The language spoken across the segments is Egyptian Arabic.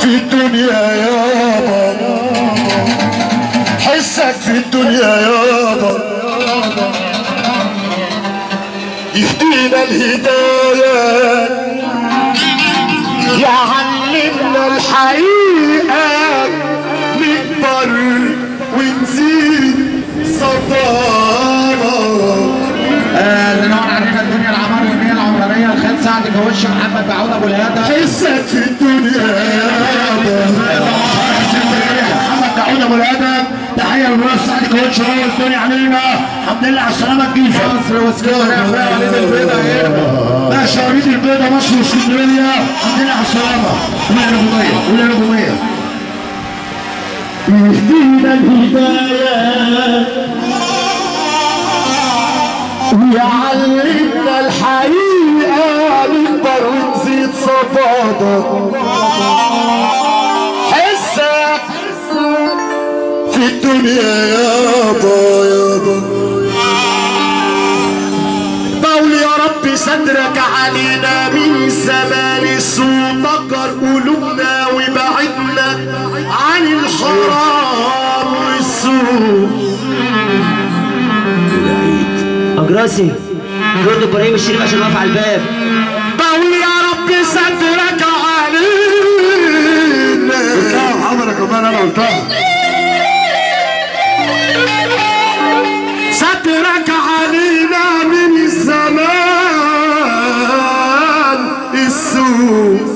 في الدنيا يابا حسك في الدنيا يابا يهدينا الهداية يعلمنا الحقيقة نكبر ونزيد صفارة اللي نور علينا الدنيا العمار والنية العمرانية الخال سعد كوش محمد بعود ابو الهدى حسك في الدنيا يابا محمد داوود ابو الادب تحيه للراس سعد كوتش هو الدنيا علينا الحمد لله على السلامه الجيزه مصر واسكندريه يا اخويا وليد البيضاء باشا وليد البيضاء مصر واسكندريه الحمد لله على السلامه قول يا نجوميه قول يا نجوميه يهدينا الهداية ويعلمنا الحقيقة نكبر ونزيد صفادة حسك في الدنيا يابا يابا بقول يا رب صدرك علينا من زمان صوتك قلوبنا وبعدنا عن الحرام والسوء أجراسي رد إبراهيم الشريف عشان واقف على الباب بقول يا رب صدرك علينا حضرتك كمان انا قلتها سترك علينا من الزمان السوء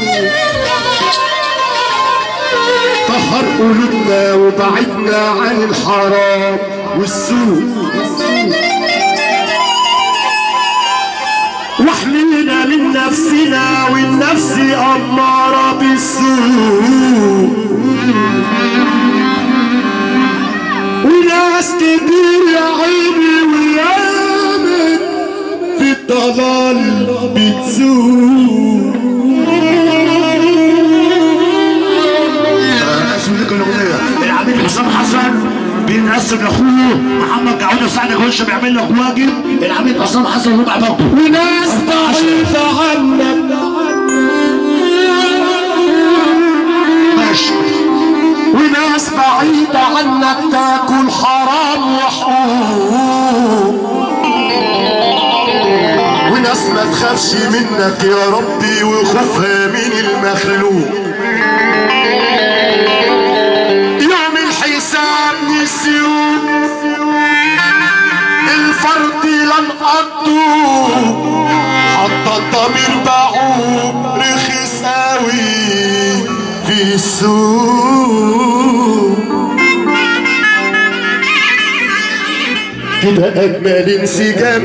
طهر قلوبنا وبعدنا عن الحرام والسوء واحمينا من نفسنا والنفس أمارة بالسوء وناس كتير يا عيني ويامت في الضلال بتسوق اسم ذكر الاغنيه العميد حسام حسن بينقسم لاخوه محمد جعود وسعد كوش بيعمل له واجب العميد حسام حسن ربع برضه وناس بعيدة عنك ماشي وناس بعيدة عنك تاكل حرام وحقوق وناس ما تخافش منك يا ربي وخوفها من المخلوق يوم الحساب نسيوك الفرد لن قضوه حتى الضمير باعوه رخيص قوي في السوق كده اجمل انسجام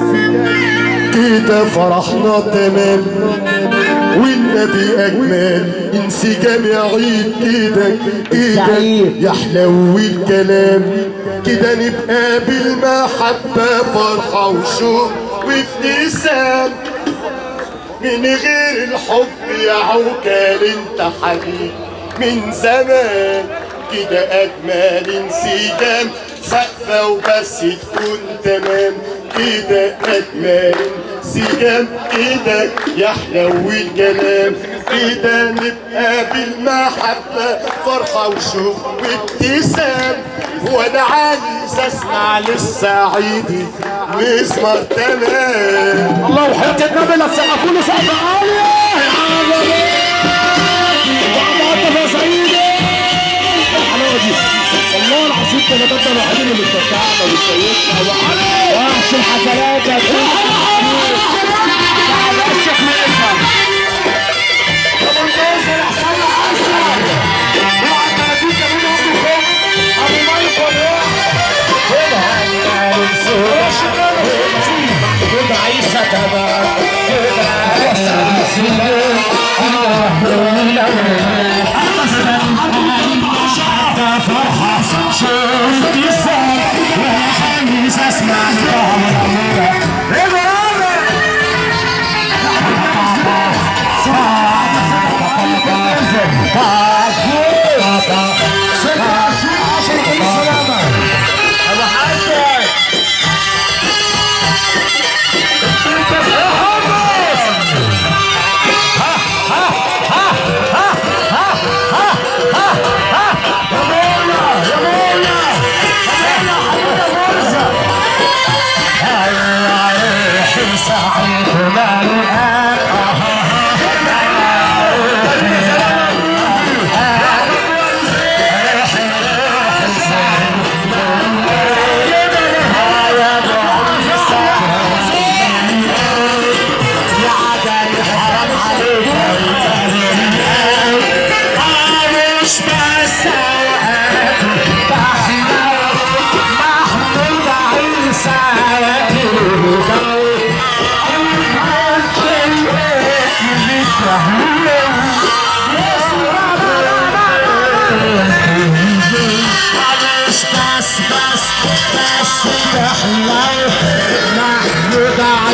كده فرحنا تمام والنبي اجمل انسجام يا عيد كده كده يحلو الكلام كده نبقى بالمحبة فرحة وشوق وابتسام من غير الحب يا عوكال انت حبيب من زمان كده اجمل انسجام سقفة وبس تكون تمام كده اجمل انسجام كده يحلو الكلام كده نبقى بالمحبة فرحة وشوق وابتسام وانا عايز اسمع للسعيد مسمر تمام الله وحياة النبي لا تسقفوا له سقف عالية يا عظمة وعم يا سيدي الحلاوة دي والله العظيم كنا ده الوحيدين اللي استمتعنا واتشيكنا وعلي وحش الحفلات يا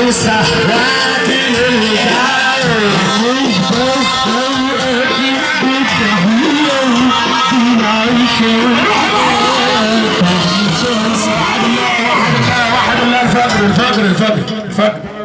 لسه لكن واحد الله الفجر الفجر الفجر الفجر